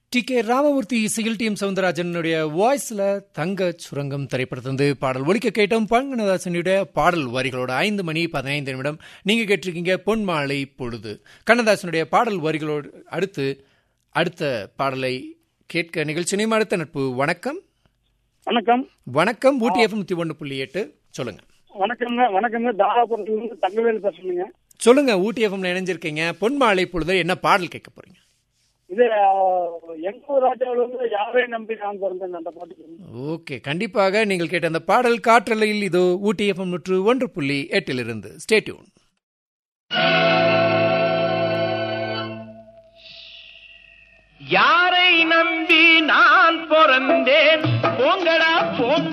D K Ramamurthy இசையில் D M சவுந்தரராஜனுடைய வாய்ஸ்ல தங்க சுரங்கம் திரைப்படத்திலிருந்து பாடல் ஒலிக்க கேட்டோம் பங்கனதாசனுடைய பாடல் வரிகளோட ஐந்து மணி பதினைந்து நிமிடம் நீங்க கேட்டிருக்கீங்க பொன்மாலை பொழுது கண்ணதாசனுடைய பாடல் வரிகளோடு அடுத்து அடுத்த பாடலை கேட்க நிகழ்ச்சி நேம் அடுத்த நட்பு வணக்கம் வணக்கம் வணக்கம் ஊட்டி எஃப்எம் நூத்தி ஒன்று புள்ளி எட்டு சொல்லுங்க வணக்கங்க வணக்கங்க தாராபுரத்துலேருந்து தங்கவேலு பேசுறேங்க சொல்லுங்க ஊட்டி எஃப்எம்ல இணைஞ்சிருக்கீங்க பொன்மாலை பொழுது என்ன பாடல் கேட்க போறீங்க இது எங்கூர் ராஜாவில் வந்து யாரை நம்பி நான் பிறந்தேன் அந்த பாட்டுக்கு ஓகே கண்டிப்பாக நீங்கள் கேட்ட அந்த பாடல் காற்றலையில் இதோ ஊட்டி எஃப்எம் நூற்று ஒன்று புள்ளி எட்டிலிருந்து ஸ்டேட்யூன் யாரை நம்பி நான் பிறந்தேன் போங்கடா போங்க